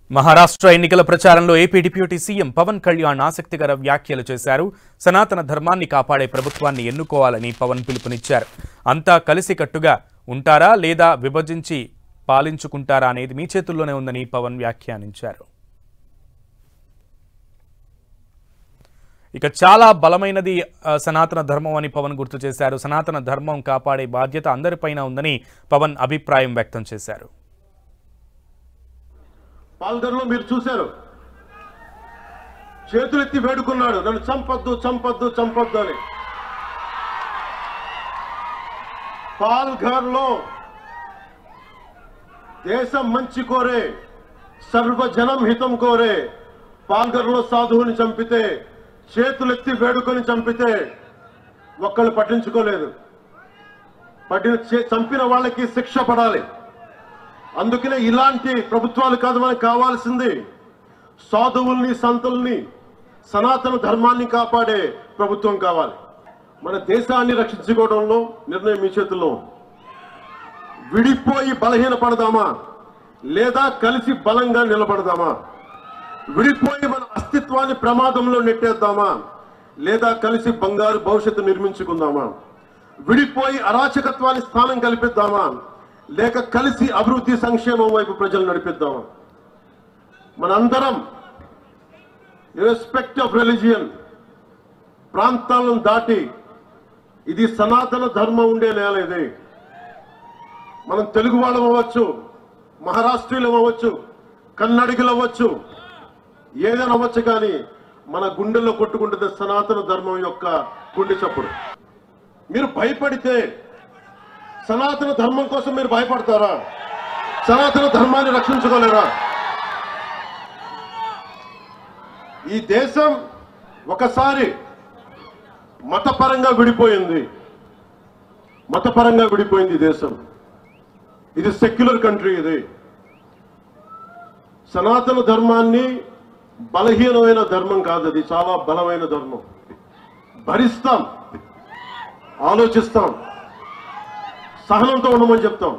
మహారాష్ట్ర ఎన్నికల ప్రచారంలో AP deputy CM Pawan Kalyan ఆసక్తికర వ్యాఖ్యలు చేశారు సనాతన ధర్మాన్ని కాపాడే ప్రభుత్వాన్ని ఎన్నుకోవాలని పవన్ పిలుపునిచ్చారు అంతా కలిసికట్టుగా ఉంటారా లేదా విభజించి పాలించుకుంటారా అనేది మీ చేతుల్లోనే ఉందని పవన్ వ్యాఖ్యానించారు ఇక చాలా బలమైనది ఆ, సనాతన ధర్మం అని పవన్ గుర్తు చేశారు సనాతన ధర్మం కాపాడే బాధ్యత అందరిపైన ఉందని పవన్ అభిప్రాయం వ్యక్తం చేశారు పాల్గొనలో మీరు చూశారు చేతులెత్తి వేడుకున్నాడు నన్ను చంపొద్దు చంపొద్దు చంపొద్దు అని పాల్ఘర్ లో దేశం మంచి కోరే సర్వజనం హితం కోరే పాల్ఘర్ లో సాధువుని చంపితే చేతులెత్తి వేడుకొని చంపితే ఒక్కళ్ళు పట్టించుకోలేదు పట్టిన చే- చంపిన వాళ్ళకి శిక్ష పడాలి అందుకనే ఇలాంటి ప్రభుత్వాలు కాదు మనకు కావాల్సింది సాధువుల్ని సంతుల్ని సనాతన ధర్మాన్ని కాపాడే ప్రభుత్వం కావాలి మన దేశాన్ని రక్షించుకోవడంలో నిర్ణయం మీ చేతుల్లో ఉంది. విడిపోయి బలహీన పడదామా లేదా కలిసి బలంగా నిలబడదామా విడిపోయి మన అస్తిత్వాన్ని ప్రమాదంలో నెట్టేద్దామా లేదా కలిసి బంగారు భవిష్యత్తు నిర్మించుకుందామా విడిపోయి అరాచకత్వాన్ని స్థానం కల్పిద్దామా లేక కలిసి అభివృద్ధి సంక్షేమం వైపు ప్రజలు నడిపిద్దామా మనందరం ఇర్రెస్పెక్ట్ ఆఫ్ రిలీజియన్ ప్రాంతాలను దాటి ఇది సనాతన ధర్మం ఉండే నేల ఇది మనం తెలుగు వాళ్ళం అవ్వచ్చు మహారాష్ట్రీయులం అవ్వచ్చు కన్నడిగులు అవ్వచ్చు ఏదైనా అవ్వచ్చు కానీ మన గుండెల్లో కొట్టుకుంటుంది సనాతన ధర్మం యొక్క గుండె చప్పుడు మీరు భయపడితే సనాతన ధర్మం కోసం మీరు భయపడతారా సనాతన ధర్మాన్ని రక్షించుకోలేరా ఈ దేశం ఒకసారి మతపరంగా విడిపోయింది మతపరంగా విడిపోయింది ఈ దేశం ఇది సెక్యులర్ కంట్రీ ఇది సనాతన ధర్మాన్ని బలహీనమైన ధర్మం కాదు అది చాలా బలమైన ధర్మం భరిస్తాం ఆలోచిస్తాం సహనంతో ఉండమని చెప్తాం